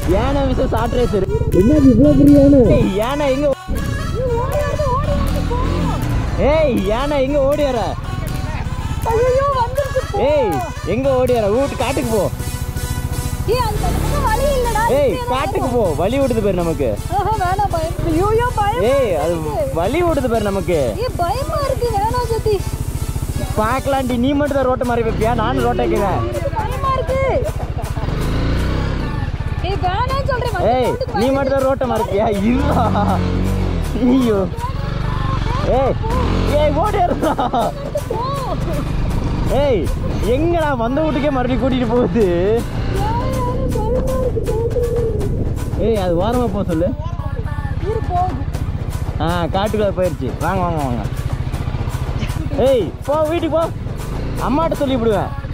யானை விஷயம் short racer என்ன இவ்வளோ பிரியாணி யானை எங்க ஏய் யானை எங்க ஓடி வர ஐயோ வந்துருச்சு போ. ஏய் எங்க ஓடி வர வீட்டு காட்டுக்கு போ ஏய் அந்த பக்கம் வழி இல்லடா ஏய் காட்டுக்கு போ வழி விடுது பேர் நமக்கு ஆஹா வேணாம் பயம் ஐயோ பயம் ஏய் அது வழி விடுது பேர் நமக்கு ஏய் பயமா இருக்கு வேணாம் சதி பார்க்கலாண்டி நீ மட்டும் தான் ரோட்டை மாறி வைப்பியா நானும் ரோட்டை வைக்கிறேன் பயமா இருக்கு ஏய் வேணாம் சொல்றேன் வந்து ஏய் போட்டு நீ மட்டும் தான் ரோட்டை மறைப்பியா இல்லா ஐயோ ஏய் ஏய் ஓடி வரா போ. ஏய் எங்கடா வந்த வீட்டுக்கே மறுபடியும் கூட்டிட்டு போகுது யார் யாரு பயமா இருக்கு போகுது. ஏய் அது ஓரமா போக சொல்லு இரு போகுது ஆ காட்டுக்குள்ள போயிடுச்சு வாங்க வாங்க வாங்க ஏய் போ வீட்டுக்கு போ அம்மாட்ட சொல்லி விடுவேன்